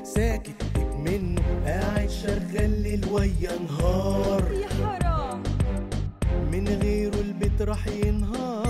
ساكت منه قاعد شغال ليل ويا نهار يا حرام من غيره البيت راح ينهار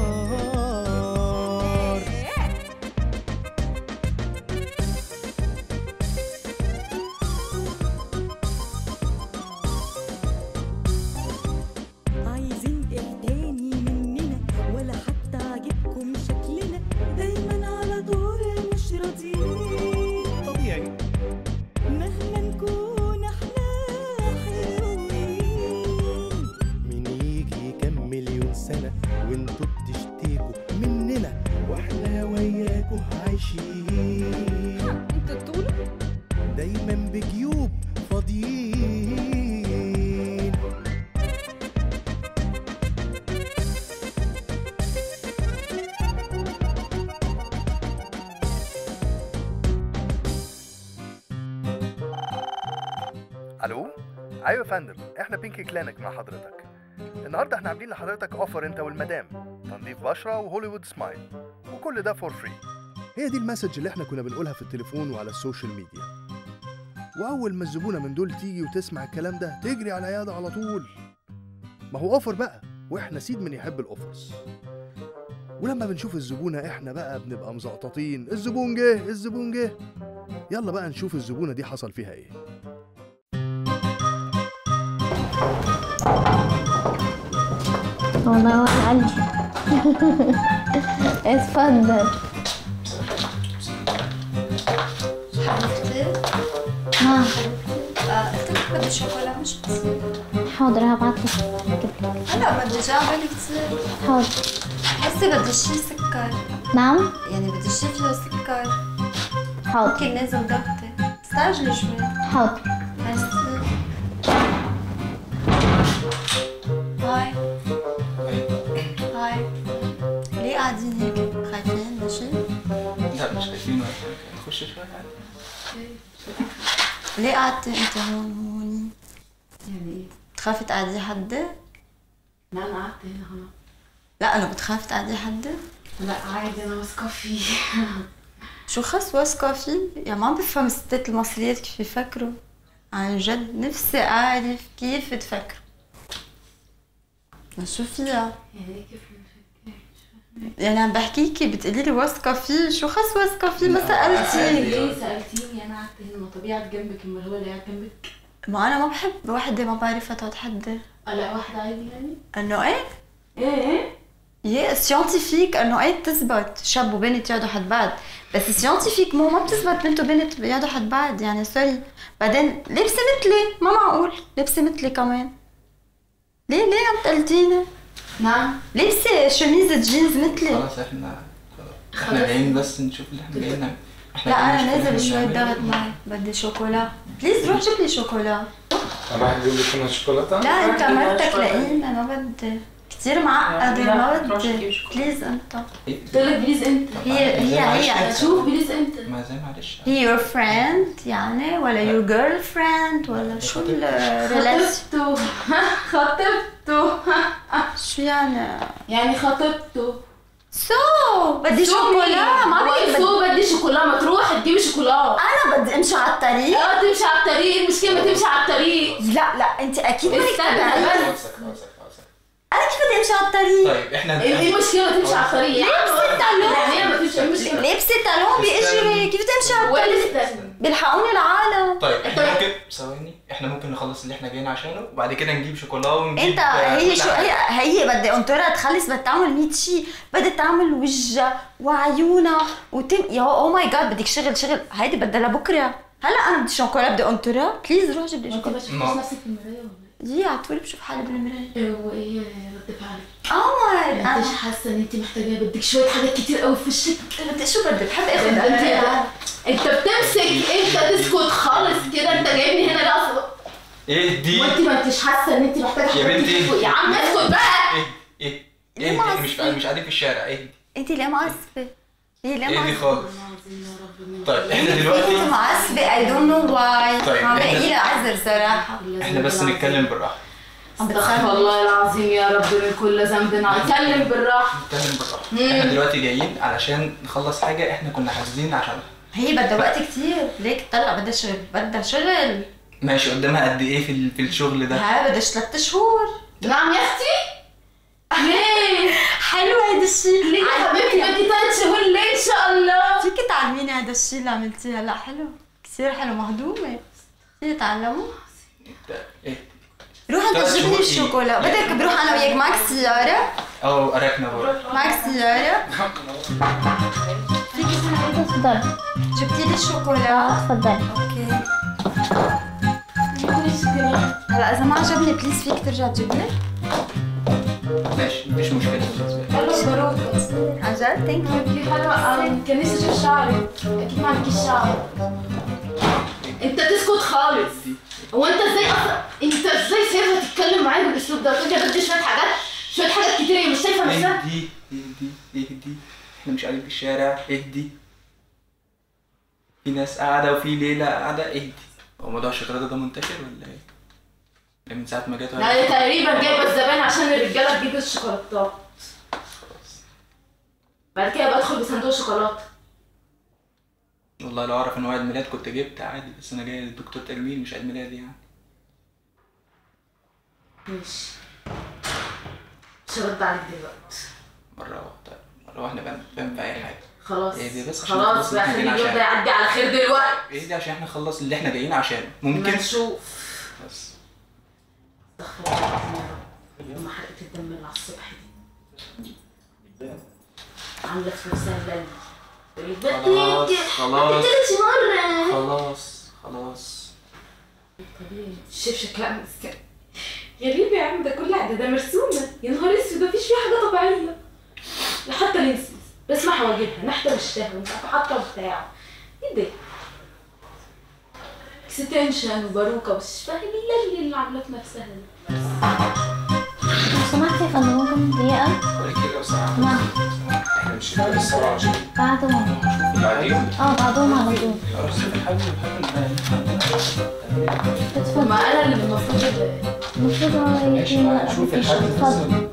عايزين ايه تاني مننا ولا حتى عاجبكم شكلنا دايما على دور مش راضيين طبيعي مهما نكون احنا حلوين مين يجي كم مليون سنة وانتوا بتشتكوا مننا واحنا وياكوا عايشين انتوا تقولوا دايما بجيوب فاضيين الو ايوه يا فندم احنا بينكي كلينك مع حضرتك النهارده احنا عاملين لحضرتك اوفر انت والمدام تنظيف بشره وهوليوود سمايل وكل ده فور فري هي دي المسج اللي احنا كنا بنقولها في التليفون وعلى السوشيال ميديا واول ما الزبونه من دول تيجي وتسمع الكلام ده تجري على العياده على طول ما هو اوفر بقى واحنا سيد من يحب الاوفرز ولما بنشوف الزبونه احنا بقى بنبقى مزقططين الزبون جه الزبون جه يلا بقى نشوف الزبونه دي حصل فيها ايه والله ولا عندي اتفضل ها قلت لك بدي شوكولا مش بتصير حاضر هبعتلك أجيب لك. هلا بدي جابلك تصير حاضر حسي بدي شي سكر نعم يعني بدي شي فيه سكر حاضر ممكن نازل ضغطي استعجلي شوي حاضر ميرسي هاي هاي ليه قاعدين هيك خايفين من شيء؟ لا مش خايفين ولا حاجة نخش شوية عادي ليه قعدتي انت هون هون؟ يعني ايه؟ بتخافي تقعدي حدي؟ لا انا قعدت هنا خلاص لا انا بتخافي تقعدي حدي؟ لا عادي انا واثقه فيه شو خص واثقة فيه؟ يعني ما بفهم الستات المصريات كيف يفكروا عن جد نفسي أعرف كيف تفكروا شو فيها؟ يعني كيف يعني عم بحكيكي بتقولي لي واثقة فيه شو خص واثقة فيه ما سألتي ليه سالتيني انا قعدت هنا ما طبيعي قاعد جنبك امال هو اللي قاعد جنبك ما أنا ما بحب وحدة ما بعرفها تقعد حدي اه لا واحده عادي يعني إنه إيه؟ ايه يا سيانتيفيك انه ايه بتزبط شاب وبنت يقعدوا حد بعض بس سيانتيفيك مو ما بتزبط بنت وبنت يقعدوا حد بعض يعني سوري بعدين لبسه مثلي ما معقول لبسه مثلي كمان ليه ليه عم تقلتيني نعم لبسه شميزة جينز مثلي خلاص احنا احنا جايين بس نشوف اللي احنا جايين نعمل احنا لا جايين انا نشوف اللي نازل إحنا شوي بنعمله. ضغط معي بدي شوكولا بليز روح جيب لي شوكولا راح تجيب لي كنا شوكولاته لا انت روح جيب لي مرتك شوكولا. لئيمة ما بدي كتير معقدة لا، ما روح بدي جيب شوكولا. بليز انت قلت لك بليز انت هي هي هي شوف بليز انت ما زي معلش هي your friend يعني ولا your girlfriend ولا شو الريلاسيون خطبته خطبته شو يعني يعني خطبته سو بدي شوكولا ما بدي بدي- سو بدي شوكولا ما تروح تجيبي شوكولا انا بدي امشي على الطريق اه تمشي على الطريق المشكله ما تمشي على الطريق لا لا انت اكيد بدك استنى تبعي بس. خلاص خلاص خلاص انا كيف بدي امشي على الطريق طيب احنا ايه إيه المشكله ما تمشي على الطريق لبسة تالون. يعني إيه ما تمشي إيه المشكله لابسه تالون باجري كيف تمشي على الطريق واستنى بيلحقوني العالم طيب احنا ممكن ثواني احنا ممكن نخلص اللي احنا جايين عشانه وبعد كده نجيب شوكولا ونجيب انت آه، هي كل شو حاجة. هي هي بدي انطرها تخلص بدها تعمل 100 شيء بدها تعمل وجهها وعيونها وتم يا او ماي جاد بدك شغل شغل هيدي بدها لبكره هلا انا بدي شوكولا بدي انطرها بليز روح جيب لي انت شوكولا بس ما- نفسك في المرايه ولا يي على طول بشوف حالي بالمرايه ايه وايه رد فعلك قمر انت انا مش حاسه ان انت محتاجه بدك شويه حاجات كتير قوي في وشك بدي شو بدي بحب اخذ انت أنا- انت بتمسك انت تسكت خالص كده انت جايبني هنا لا اصلا ايه دي وانت ما انتش حاسه ان انت محتاجه يا حاجات بنتي. كتير يا عم اسكت بقى ايه ايه ليه ايه ما دي؟ مش عصبي؟ مش قاعدين في الشارع ايه دي؟ انت ليه معصبه؟ هي ليه ايه دي معصبه؟ خالص طيب احنا انت دلوقتي معصبه اي دونت نو واي طيب، عم احنا- بقي لها عذر صراحه احنا بس نتكلم بالراحه عم استغفر بتخانق الله العظيم يا رب من كل ذنب اتكلم بالراحه نتكلم بالراحه احنا دلوقتي جايين علشان نخلص حاجه احنا كنا حاسدين عشانها هي بدها وقت كتير ليك طلع بدها شغل بدها شغل ماشي قدامها قد ايه في ال- في الشغل ده ها بدها ثلاث شهور نعم يا اختي ليه حلو هيدا الشيء ليه يا حبيبتي بدي ثلاث شهور ليه ان شاء الله فيك تعلميني هذا الشيء اللي عملتيه هلا حلو كثير حلو مهضومة فيك تعلموا ايه روح انت ثلاث جيب لي شهور إيه؟ الشوكولا بدك بروح انا وياك معك سيارة اه قركنا برضه معك سيارة تفضل جبتي لي الشوكولا تفضل اوكي هلا اذا ما عجبني بليز فيك ترجع تجيب لي ماشي مفيش مشكله بالنسبه لي يلا مبروك عن جد ثانك يو في حلوة كان نفسي اشوف شعرك اكيد ما عندكيش شعر انت تسكت خالص هو انت ازاي اصلا انت ازاي سايبها تتكلم معايا بالاسلوب ده تقول لي بدي شويه حاجات شويه حاجات كتير هي مش شايفه نفسها اهدي اهدي اهدي احنا مش قاعدين في الشارع اهدي في ناس قاعدة وفي ليلة قاعدة اهدي هو موضوع الشوكولاتة ده منتشر ولا ايه؟ ده من ساعة ما جت لا هي تقريبا جايبه الزبائن عشان الرجاله تجيب الشوكولاتات بعد كده يبقى ادخل بصندوق شوكولاته والله لو اعرف ان هو عيد ميلاد كنت جبت عادي بس انا جاي للدكتور تجميل مش عيد ميلادي يعني ماشي مش هرد عليك دلوقتي مرة واحدة مرة واحدة بقى فاهم في أي حاجة خلاص ايه دي بس عشان خلاص نخلص بقى اللي خلي احنا اليوم جايين ده يعدي على خير دلوقتي ايه دي عشان احنا نخلص اللي احنا جايين عشانه ممكن ما نشوف بس استغفر الله العظيم يا رب يوم حرقة الدم اللي على الصبح دي عاملة في نفسها البلد خلاص خلاص تلت مرة خلاص خلاص طبيعي الشيف شكلها مسكين غريب يا عم ده كل حاجة ده مرسومة يا نهار اسود مفيش فيها حاجة طبيعية لا حتى لينسز بسمع حواجبها نحت وشها ومش عارفة حاطة بتاع ايه ده؟ اكستنشن وباروكة ومش فاهم ايه اللي عاملاه في نفسها دي لو سمحت يا فندم ممكن دقيقة ولكن لو سمحت نعم احنا مش هنبقى السبعة وعشرين بعدهم بعدين اه بعدهم على طول اتفضل ما انا اللي المفروض ال- المفروض هو ماشي يجي بقى نشوف الحد اتفضل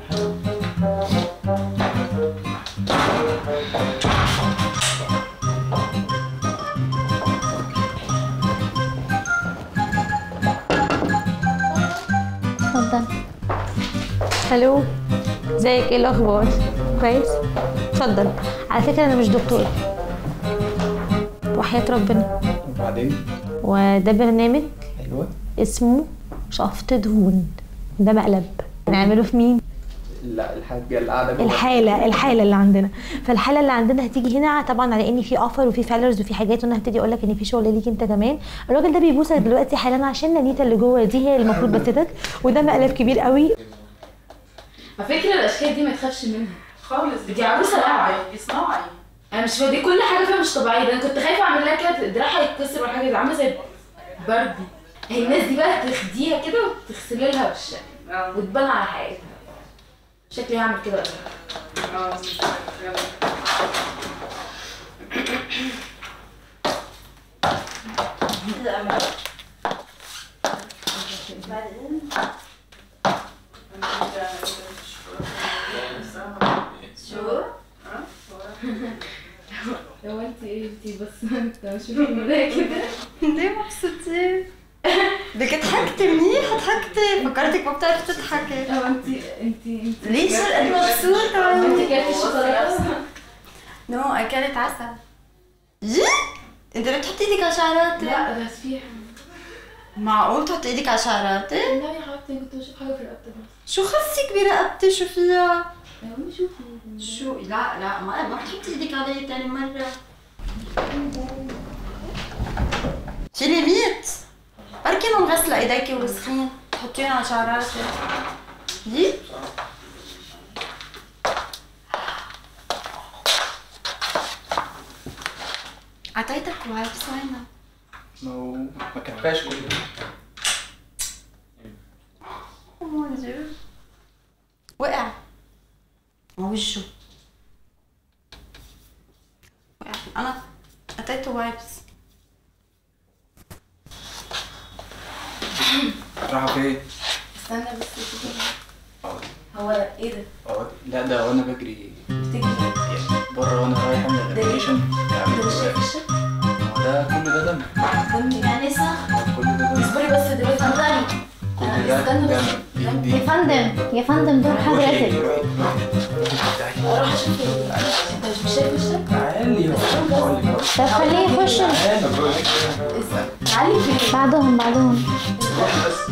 اتفضل الو ازيك ايه الاخبار كويس اتفضل على فكره انا مش دكتور وحياه ربنا وبعدين وده برنامج ايوه اسمه شفط دهون ده مقلب نعمله في مين لا الحاجة اللي قاعدة جوه الحاله الحاله اللي عندنا فالحاله اللي عندنا هتيجي هنا طبعا على ان في اوفر وفي فالرز وفي حاجات وانا هبتدي اقول لك ان في شغل ليك انت كمان الراجل ده بيبوسك دلوقتي حالا عشان نانيتا اللي جوه دي هي المفروض بستك وده مقلب كبير قوي على فكرة الاشكال دي ما تخافش منها خالص دي عروسة لعبة صناعي انا مش فاهمة دي كل حاجة فيها مش طبيعية ده انا كنت خايفة اعمل لها كده دراعها يتكسر ولا حاجة دي عاملة زي باربي هي الناس دي بقى تخديها كده وتغسلي لها وشها وتبان على حقيقتها شكلي هعمل كده بقى. شو؟ هو انت ايه انت بس انت مش في المراية كده ليه مبسوطين؟ بدك تضحكتي منيح ضحكتي فكرتك ما بتعرفي تضحكي هو انت انت انت ليش هالقد مبسوطة؟ انت كلتي الشوكولاتة نو اكلت عسل جد؟ انت بتحطي ايدك على شعراتي؟ لا بس في معقول تحطي ايدك على شعراتي؟ لا يا حبيبتي كنت بشوف حاجة في الرقبة بس شو خصك برقبتي شو فيها؟ يا امي شوفي شو لا لا ما ما بتحطي ايدك علي تاني مرة شيلي ميت بركي انه مغسلة ايديكي وسخين تحطيهم على شعراتي دي عطيتك وايبس وينها؟ ما هو ما كفاش كل ده Oh mon dieu. وقع على وشه وقع انا اتيته وايبس راحوا فين؟ استنى بس كده اه هو ايه ده؟ اه لا ده وانا بجري بتجري يعني بره وانا رايح اعمل الابلكيشن ده مش في الشقة؟ ده كل ده دم يعني صح كل ده دم اصبري بس دلوقتي اتفضلي كل ده استنى دم يا اهدي فندم يا فندم دور حضرتك اروح اشوف ال- انت مش شايف وشك؟ تعالي هقول لك طب خليه يخش تعالى بقول لك تعالي فين؟ بعدهم بعدهم روح بس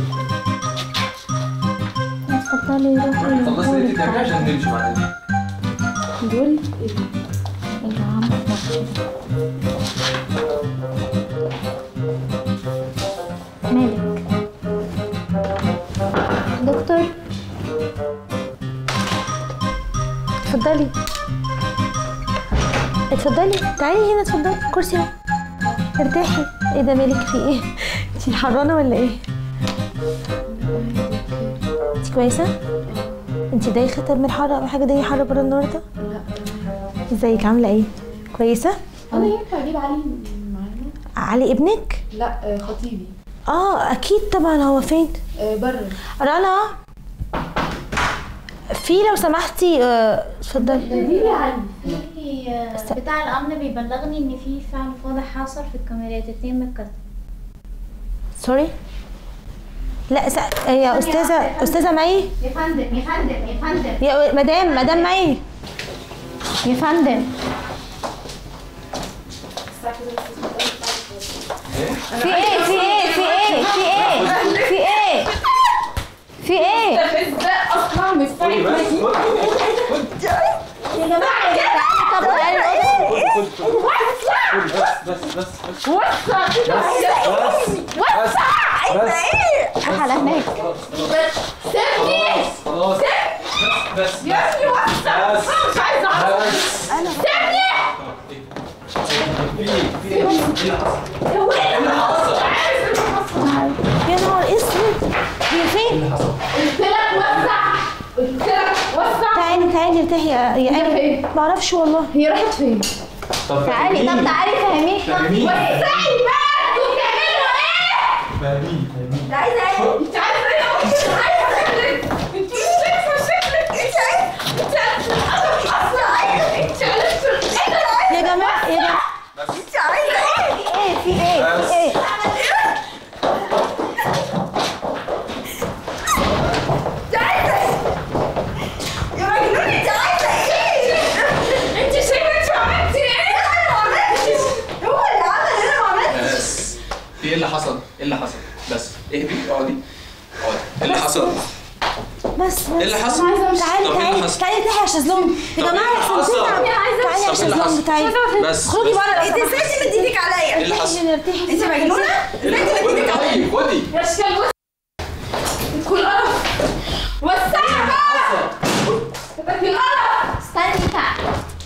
اتفضلي روحي خلصت انت تعملي عشان نمشي بعدين دول اللي عم مالك دكتور اتفضلي اتفضلي تعالي هنا اتفضلي كرسي اهو ارتاحي ايه ده مالك في ايه انتي حرانه ولا ايه انتي كويسه انتي دايخه طب من الحر او حاجه ضايقه حر بره النهارده لا ازيك عامله ايه كويسه انا ينفع اجيب علي معانا؟ علي ابنك لا آه، خطيبي اه اكيد طبعا هو فين آه، بره رنا في لو سمحتي آه، اتفضلي دي علي في بتاع الامن بيبلغني ان في فعل فاضح حصل في الكاميرات اتنين متكتل سوري لا س... يا استاذه استاذه مي يا فندم يا فندم يا فندم يا مدام مدام مي يا فندم في ايه في ايه في ايه في ايه في ايه في ايه ازاي اصلا مش خدي بس خدي يا جماعه طب تعالي الأوضة. بس بس بس بس وسع كده بس بس على هناك سيبني خلاص بس بس يا ابني وسع بس مش عايزه اعرف بس سيبني في في ايه اللي حصل؟ يا ولد ايه اللي حصل؟ عارف اللي حصل يا نهار اسود هي فين قلت لك وسع قلت لك وسع تعالي تعالي ارتاحي يا يا هي ايه فين؟ معرفش والله هي راحت فين؟ طب تعالي طب فهميني. تعالي فهميني فهميني وسعي بقى انتوا بتعملوا ايه؟ فهميني فهميني عايزه ايه؟ انت عايزه ايه؟ انت عايزه شكلك انت مش شايفه شكلك انت عايزه انت عايزه اصلا انت عايزه يا جماعه يا جماعه انت عايزه ايه؟ ايه في ايه بس. في ايه انت عايزه ايه؟ يا مجنون انت عايزه ايه؟ انت شايفه انت عملتي ايه؟ انا ما عملتش هو اللي عمل انا ما عملتش بس في ايه اللي حصل؟ ايه اللي حصل؟ بس اهدي اقعدي اقعدي ايه اللي حصل؟ بس بس ايه اللي حصل؟ تعالي طب ايه اللي تعالي حصل؟ تعالي ارتاحي يا شازلونج يا طب ايه جماعه اللي احسن حصل؟ تعالي تعالي يا طب ايه اللي شازلونج حصل؟ تعالي بس خرجي بس. بره انت ازاي تمد ايدك عليا؟ ايه اللي حصل؟ عشان ارتاحي انت مجنونه؟ ازاي تمد ايدك عليا؟ خدي خدي يا اشكال وسع كل قرف وسعها بقى ده القرف استني تعالي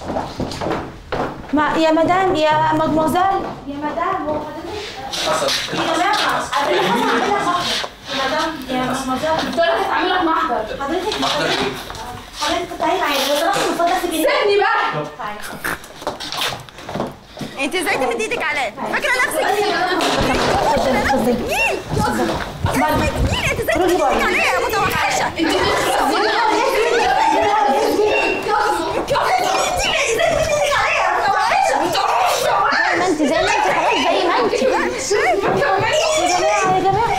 ما يا مدام يا مدموزيل يا مدام هو حضرتك حصل يا جماعه قبل ما اعمل لك محضر يا مدام يا مدموزيل دول هتعمل لك محضر حضرتك محضر ايه؟ حضرتك تعالي معايا لو سمحت من فضلك سيبيني سيبني بقى انت ازاي تمد ايدك عليا فاكره نفسك اتفضلي اتفضلي مين مين انت ازاي تمد ايدك عليا يا متوحشه انت بتخزني ما انت زي ما انت خلاص زي ما انت يا جماعه يا جماعه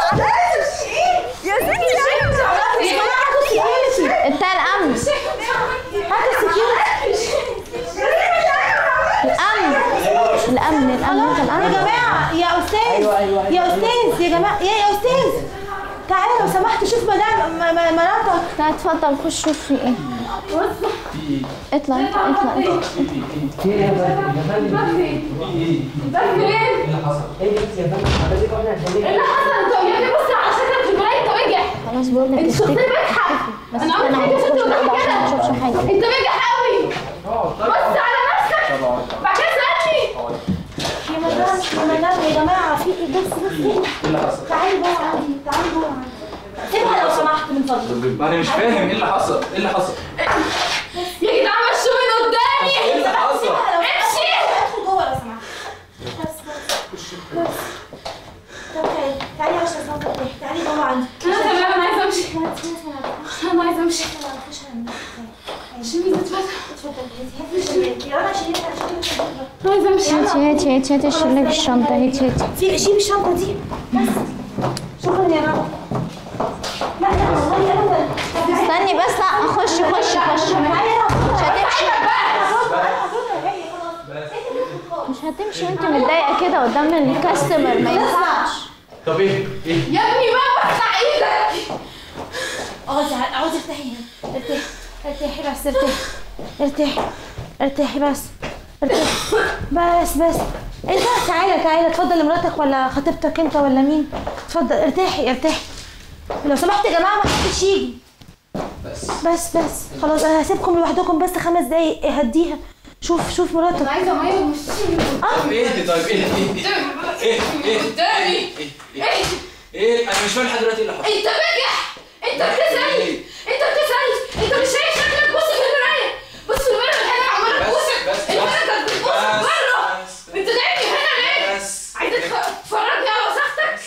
يا ستي يا جماعه هاتوا السكيورتي بتاع الامن هاتوا السكيورتي الامن الامن الامن يا الامن جماعه يا استاذ يا استاذ يا جماعه يا يا استاذ تعالى لو سمحت شوف مدام م- م- مراتك تعالى اتفضل خش شوف في ايه في ايه؟ اطلع اطلع اطلع اطلع في ايه؟ ده فين؟ ايه اللي حصل؟ ايه اللي حصل انت يا ابني بص على شكلك في المرايه انت وجع خلاص بقول لك انت شخصيه اشتكي بجحة بس انا عملت انا حاجه ست هخش وضحك الأوضة عشان ما كده اشوفش حاجه انت بجح قوي بص على نفسك طب اقعد بعد كده اسالني يا مدام يا مدام يا جماعه في ايه بس بس ايه اللي حصل؟ تعالي جوه عندي تعالي جوه عندي سيبها لو سمحت من فضلك انا مش فاهم ايه اللي حصل؟ ايه اللي حصل؟ يا جدعان مشوا من قدامي ايه اللي حصل؟ امشي ادخل جوه لو سمحت بس بس بس طب تعالي تعالي يا استاذ نظر تعالي جوه عندي انا تمام انا عايزه امشي انا عايزه امشي شيلي اتفضل اتفضل عايزه امشي هاتي هاتي هاتي هاتي اشيل لك الشنطة هاتي هاتي في شيل الشنطه دي بس شكرا يا رنا لا لا والله ابدا استني بس لا خش خش خش مش هتمشي مش هتمشي وانت متضايقة كده قدام الكاستمر ما ينفعش طب ايه ايه يا ابني بقى افتح ايدك اقعدي اقعدي ارتاحي هنا ارتاحي ارتاحي بس ارتاحي ارتاحي ارتاحي بس ارتاحي بس بس انت تعالى تعالى اتفضل لمراتك ولا خطيبتك انت ولا مين اتفضل ارتاحي ارتاحي لو سمحت يا جماعه ما حدش يجي بس بس بس خلاص انا هسيبكم لوحدكم بس خمس دقايق هديها شوف شوف مراتك انا عايزه ميه ومشيني طب اهدي طيب اهدي اهدي ايه ايه قدامي ايه ايه ايه انا مش فاهم لحد دلوقتي ايه اللي حصل انت بجح انت بتسأل انت بتسأل انت مش شايف شكلك بص في المرايه بص في المرايه الحاجه عماله بس تبوسك بس المرايه كانت بتبوسك بس بره بس انت جايبني هنا ليه؟ بس عايزه تخ- تفرجني على وسختك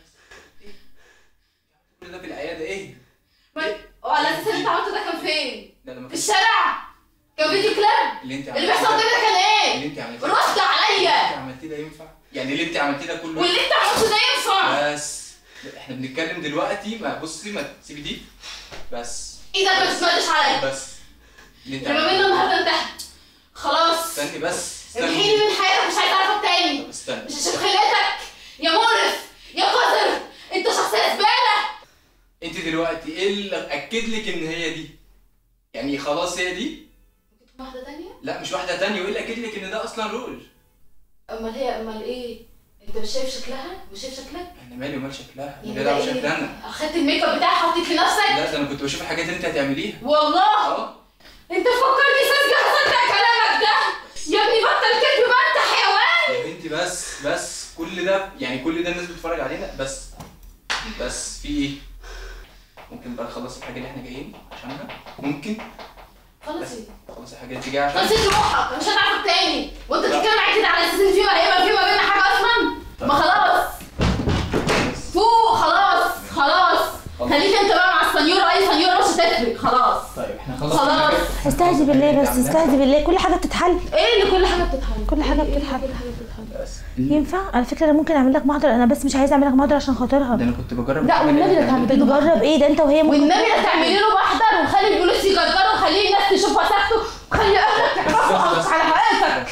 كل ده في العياده ايه ما- وعلى اساس اللي انت عملته ده كان فين؟ ده انا ما في كنتش- الشارع كان فيديو كليب اللي انت اللي بيحصل قدامي ده كان اللي ايه؟ انت عملتيه رد اللي عليا انت عملتيه ده ينفع يعني اللي انت عملتيه ده كله واللي انت عملته ده ينفع بس احنا بنتكلم دلوقتي ما بصي ما تسيبي دي بس ايدك ما تسندش عليا بس اللي انت اللي ما عملتيه بيننا النهارده انتهت خلاص استني بس امحيني استني من حياتك مش عايزه اعرفك تاني طب استني مش عشان خلقتك يا مقرف يا قذر انت شخصيه زباله انت دلوقتي ايه اللي اكد لك ان هي دي يعني خلاص هي دي واحده تانية لا مش واحده تانية وايه اللي اكد لك ان ده اصلا رول امال هي امال ايه انت مش شايف شكلها مش شايف شكلك انا مالي ومال شكلها يعني انا ده ده ايه؟ شكلي انا اخدت الميك اب بتاعي حطيت في نفسك لا ده انا كنت بشوف الحاجات اللي انت هتعمليها والله اه انت فكرني ساذجه هصدق كلامك ده يا ابني بطل كذب بقى انت حيوان يا بنتي بس بس كل ده يعني كل ده الناس بتتفرج علينا بس بس في ايه ممكن بقى نخلص الحاجه اللي احنا جايين عشانها ممكن خلاص ايه خلص الحاجه اللي انت جايه عشانها خلصت روحك مش هتعرفك تاني وانت بتتكلم معايا كده على اساس ان في ما هيبقى في ما بيننا حاجه اصلا ما خلاص فوق خلاص خلاص خليك انت بقى مع السنيوره اي سنيوره مش هتفرق خلاص طيب احنا خلصنا خلاص الحاجة. استهدي بالله بس استهدي بالله كل حاجه بتتحل ايه اللي كل حاجه بتتحل كل حاجه إيه اللي بتتحل كل حاجه بتتحل بس ينفع على فكره انا ممكن اعمل لك محضر انا بس مش عايزه اعمل لك محضر عشان خاطرها ده انا كنت بجرب لا الحاجة اللي والنبي انت لا تعمل بتعمليها. بتجرب ايه ده انت وهي ممكن والنبي لا تعملي له محضر وخلي البوليس يجرجره وخليه الناس تشوف وسخته وخلي اهلك يعرفوا بس- على حقيقتك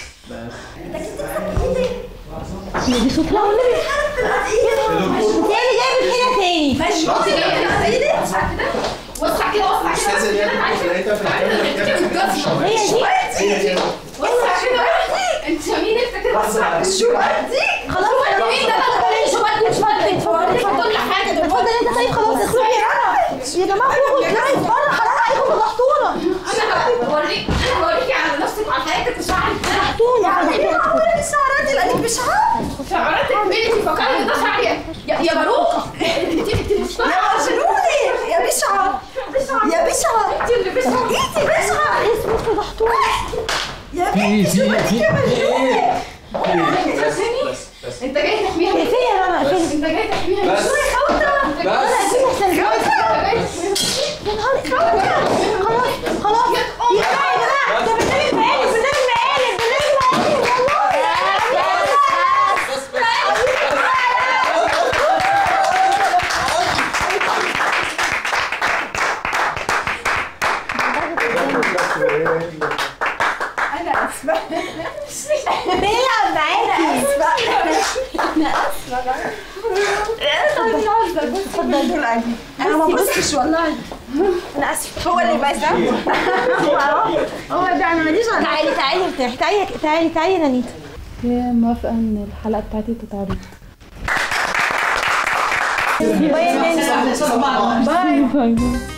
بس هي دي صوت لا والنبي تاني جايب الحيله تاني ماشي بصي جايه كده وسع كده وسع كده الاستاذه اللي وسع هي كده لقيتها في الكاميرا هي دي هي كده وسع كده انت مين انت كده وسع شو بدي خلاص مين ده انا بقول شو بدي مش بدي اتفضل كل حاجه اتفضل دلوقتي انت طيب خلاص اخرجي يا جماعه اخرجوا اطلعي بره حرام عليكم فضحتونا انا هوريك انا هوريكي على نفسك وعلى حياتك وشعرك فضحتونا فضحتونا الشعرات اللي قالك بشعر شعراتك مين انت فكرت ان ده شعر يا يا باروكه انت انت مش يا مجنونة يا بشعر يا بشعر انت اللي مش انت بشعر اسمه فضحتونا يا بنتي شو بدك يا مجنونة بس بس بس انت جاي تحميها اقفلي يا رنا اقفلي انت جاي تحميها بس انت جاي بس يا نهار خلاص خلاص يا جماعه ده برنامج مقالب برنامج مقالب برنامج مقالب والله انا اسفة بيلعب معاكي اتفضل انا ما بصتش والله انا اسفه هو اللي بس هو ده انا ماليش تعالي تعالي ارتاحي تعالي تعالي تعالي يا نانيتا موافقه ان الحلقه بتاعتي تتعرض باي يا نانيتا باي باي باي